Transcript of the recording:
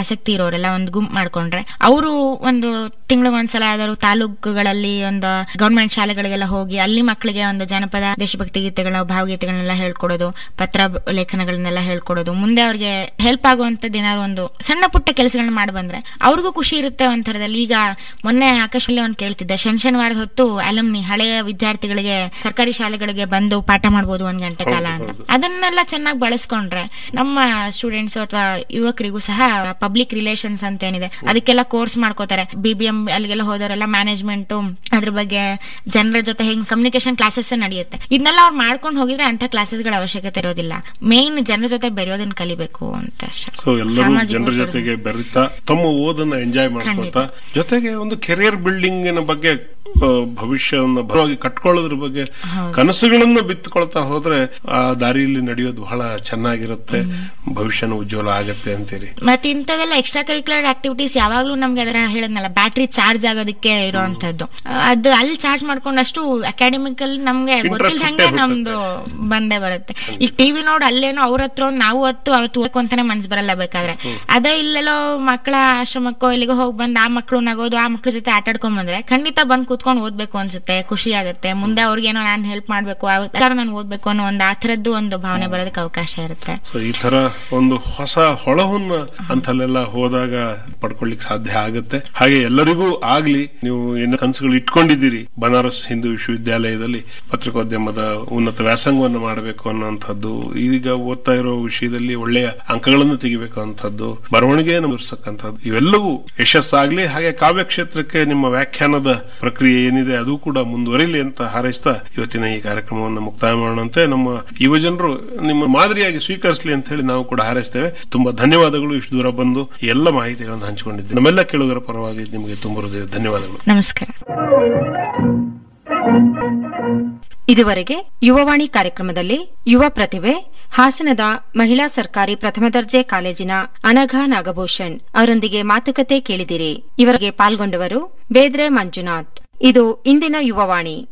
ಆಸಕ್ತಿ ಇರೋರೆಲ್ಲ ಒಂದು ಗುಂಪು ಮಾಡ್ಕೊಂಡ್ರೆ ಅವರು ಒಂದು ತಿಂಗಳಿಗೆ ಒಂದ್ಸಲ ಯಾವ್ದಾದ್ರು ತಾಲೂಕುಗಳಲ್ಲಿ ಒಂದು ಗೌರ್ಮೆಂಟ್ ಶಾಲೆಗಳಿಗೆಲ್ಲ ಹೋಗಿ ಅಲ್ಲಿ ಮಕ್ಕಳಿಗೆ ಒಂದು ಜನಪದ ದೇಶಭಕ್ತಿ ಗೀತೆಗಳ ಭಾವಗೀತೆಗಳನ್ನೆಲ್ಲ ಹೇಳ್ಕೊಡೋದು ಪತ್ರ ಬ- ಲೇಖನಗಳನ್ನೆಲ್ಲ ಹೇಳ್ಕೊಡೋದು ಮುಂದೆ ಅವ್ರಿಗೆ ಹೆಲ್ಪ್ ಆಗುವಂತದ್ದು ಏನಾದ್ರು ಒಂದು ಸಣ್ಣ ಪುಟ್ಟ ಕೆಲಸಗಳನ್ನ ಮಾಡಿ ಬಂದ್ರೆ ಅವ್ರಿಗೂ ಖುಷಿ ಇರುತ್ತೆ ಒಂಥರದಲ್ಲಿ ಈಗ ಮೊನ್ನೆ ಆಕಾಶದಲ್ಲಿ ಒಂದು ಕೇಳ್ತಿದ್ದೆ ಶನಿ ಶನಿವಾರದ ಹೊತ್ತು ಅಲಮ್ನಿ ಹಳೆಯ ವಿದ್ಯಾರ್ಥಿಗಳಿಗೆ ಸರ್ಕಾರಿ ಶಾಲೆಗಳಿಗೆ ಬಂದು ಪಾಠ ಮಾಡ್ಬೋದು ಒಂದ್ ಗಂಟೆ ಕಾಲ ಅಂತ ಅದನ್ನೆಲ್ಲ ಚೆನ್ನಾಗಿ ಬಳಸ್ಕೊಂಡ್ರೆ ನಮ್ಮ ಸ್ಟೂಡೆಂಟ್ಸ್ ಅಥವಾ ಯುವಕರಿಗೂ ಸಹ ಪಬ್ಲಿಕ್ ರಿಲೇಷನ್ಸ್ ಅಂತ ಏನಿದೆ ಅದಕ್ಕೆಲ್ಲ ಕೋರ್ಸ್ ಮಾಡ್ಕೋತಾರೆ ಬಿಬಿಎಂ ಅಲ್ಲಿಗೆಲ್ಲ ಹೋದವರೆಲ್ಲ ಮ್ಯಾನೇಜ್ಮೆಂಟ್ ಅದ್ರ ಬಗ್ಗೆ ಜನರ ಜೊತೆ ಹೆಂಗ್ ಕಮ್ಯುನಿಕೇಶನ್ ಕ್ಲಾಸಸ್ ನಡೆಯುತ್ತೆ ಇದನ್ನೆಲ್ಲ ಅವ್ರು ಮಾಡ್ಕೊಂಡು ಹೋಗಿದ್ರೆ ಅಂತ ಕ್ಲಾಸಸ್ಗಳ ಅವಶ್ಯಕತೆ ಇರೋದಿಲ್ಲ ಮೇನ್ ಜನರ ಜೊತೆ ಬೆರೆಯೋದನ್ನ ಕಲಿಬೇಕು ಅಂತ ಅಷ್ಟೇ ಸೊ ಎಲ್ಲರೂ ಸಾಮಾಜಿಕ ಜನರ ಕೆಲಸ. ಜೊತೆಗೆ ಬೆರೀತಾ ತಮ್ಮ ಓದನ್ನ ಎಂಜಾಯ್ ಮಾಡ್ಕೊಳ್ತಾ ಜೊತೆಗೆ ಒಂದು ಕೆರಿಯರ್ ಬಿಲ್ಡಿಂಗಿನ ಬಗ್ಗೆ ಆ, ಭವಿಷ್ಯವನ್ನ ಬಲವಾಗಿ ಕಟ್ಕೊಳ್ಳೋದ್ರ ಬಗ್ಗೆ ಕನಸುಗಳನ್ನ ಬಿತ್ತುಕೊಳ್ತಾ ಹೋದ್ರೆ ಆ ದಾರಿಯಲ್ಲಿ ನಡೆಯೋದು ಬಹಳ ಚೆನ್ನಾಗಿರುತ್ತೆ ಭವಿಷ್ಯನ ಉಜ್ವಲ ಆಗತ್ತೆ ಅಂತೀರಿ ಮತ್ತೆ ಇಂಥದೆಲ್ಲ ಎಕ್ಸ್ಟ್ರಾ ಕರಿಕ್ಯುಲರ್ ಆಕ್ಟಿವಿಟೀಸ್ ಯಾವಾಗ್ಲೂ ನಮ್ಗೆ ಅದರ ಹೇಳದ್ನಲ್ಲ ಬ್ಯಾಟ್ರಿ ಚಾರ್ಜ್ ಆಗೋದಕ್ಕೆ ಇರುವಂತದ್ದು ಅದು ಅಲ್ಲಿ ಚಾರ್ಜ್ ಮಾಡ್ಕೊಂಡಷ್ಟು ಅಕಾಡೆಮಿಕಲ್ ನಮ್ಗೆ ಗೊತ್ತಿಲ್ದಂಗೆ ನಮ್ದು ಬಂದೇ ಬರುತ್ತೆ ಈಗ ಟಿವಿ ನೋಡ್ ಅಲ್ಲೇನೋ ಅವ್ರ ಹತ್ರ ಒಂದ್ ನಾವು ಹೊತ್ತು ಅವತ್ತು ಓದ್ಬೇಕು ಅಂತಾನೆ ಮನ್ಸ್ ಬರಲ್ಲ ಬೇಕಾದ್ರೆ ಅದೇ ಇಲ್ಲೆಲ್ಲೋ ಮಕ್ಕಳ ಆಶ್ರಮಕ್ಕೋ ಇಲ್ಲಿಗೋ ಹೋಗಿ ಬಂದ್ ಆ ಮಕ್ಳು ನಗೋದು ಆ ಮಕ್ಳ ಜೊತೆ ಆಟ ಆಡ್ಕೊಂಡ್ ಬಂದ್ರೆ ಖಂಡಿತ ಬಂದ್ ಕೂತ್ಕೊಂಡು ಓದ್ಬೇಕು ಅನ್ಸುತ್ತೆ ಖುಷಿ ಆಗುತ್ತೆ ಮುಂದೆ ಅವ್ರಿಗೇನೋ ನಾನು ಹೆಲ್ಪ್ ಮಾಡ್ಬೇಕು ನಾನು ಓದ್ಬೇಕು ಅನ್ನೋ ಒಂದು ಆ ಥರದ್ದು ಒಂದು ಭಾವನೆ ಬರೋದಕ್ಕೆ ಅವಕಾಶ ಇರುತ್ತೆ ಸೊ ಈ ತರ ಒಂದು ಹೊಸ ಹೊಳಹನ್ನ ಅಂತಲ್ಲೆಲ್ಲ ಹೋದಾಗ ಪಡ್ಕೊಳ್ಳಿಕ್ ಸಾಧ್ಯ ಆಗುತ್ತೆ ಹಾಗೆ ಎಲ್ಲರಿಗೂ ಆಗ್ಲಿ ನೀವು ಏನು ಕನಸುಗಳು ಇಟ್ಕೊಂಡಿದ್ದೀರಿ ಬನಾರಸ್ ಹಿಂದೂ ವಿಶ್ವವಿದ್ಯಾಲಯದಲ್ಲಿ ಪತ್ರಿಕೋದ್ಯಮದ ಉನ್ನತ ವ್ಯಾಸಂಗವನ್ನು ಮಾಡಬೇಕು ಅನ್ನೋಂಥದ್ದು ಈಗ ಓದ್ತಾ ಇರೋ ವಿಷಯದಲ್ಲಿ ಒಳ್ಳೆಯ ಅಂಕಗಳನ್ನು ತೆಗಿಬೇಕು ಅಂತದ್ದು ಬರವಣಿಗೆಯನ್ನು ಮುರಿಸಕ್ಕಂಥದ್ದು ಇವೆಲ್ಲವೂ ಯಶಸ್ಸಾಗ್ಲಿ ಹಾಗೆ ಕಾವ್ಯ ಕ್ಷೇತ್ರಕ್ಕೆ ನಿಮ್ಮ ವ್ಯಾಖ್ಯಾನದ ಪ್ರಕ್ರಿಯೆ ಏನಿದೆ ಅದು ಕೂಡ ಮುಂದುವರಿಲಿ ಅಂತ ಹಾರೈಸ್ತಾ ಇವತ್ತಿನ ಈ ಕಾರ್ಯಕ್ರಮವನ್ನು ಮುಕ್ತಾಯ ಮಾಡೋಣಂತೆ ನಮ್ಮ ಯುವಜನರು ನಿಮ್ಮ ಮಾದರಿಯಾಗಿ ಸ್ವೀಕರಿಸಲಿ ಅಂತ ಹೇಳಿ ನಾವು ಕೂಡ ಹಾರೈಸ್ತೇವೆ ತುಂಬಾ ಧನ್ಯವಾದಗಳು ಇಷ್ಟು ದೂರ ಬಂದು ಈ ಎಲ್ಲ ಮಾಹಿತಿಗಳನ್ನು ಹಂಚಿಕೊಂಡಿದ್ದೀವಿ ನಮ್ಮೆಲ್ಲ ಕೇಳುಗರ ಪರವಾಗಿ ನಿಮಗೆ ತುಂಬ ಹೃದಯ ಧನ್ಯವಾದಗಳು ನಮಸ್ಕಾರ ಇದುವರೆಗೆ ಯುವವಾಣಿ ಕಾರ್ಯಕ್ರಮದಲ್ಲಿ ಯುವ ಪ್ರತಿಭೆ ಹಾಸನದ ಮಹಿಳಾ ಸರ್ಕಾರಿ ಪ್ರಥಮ ದರ್ಜೆ ಕಾಲೇಜಿನ ಅನಘಾ ನಾಗಭೂಷಣ್ ಅವರೊಂದಿಗೆ ಮಾತುಕತೆ ಕೇಳಿದಿರಿ ಇವರಿಗೆ ಪಾಲ್ಗೊಂಡವರು ಬೇದ್ರೆ ಮಂಜುನಾಥ್ ಇದು ಇಂದಿನ ಯುವವಾಣಿ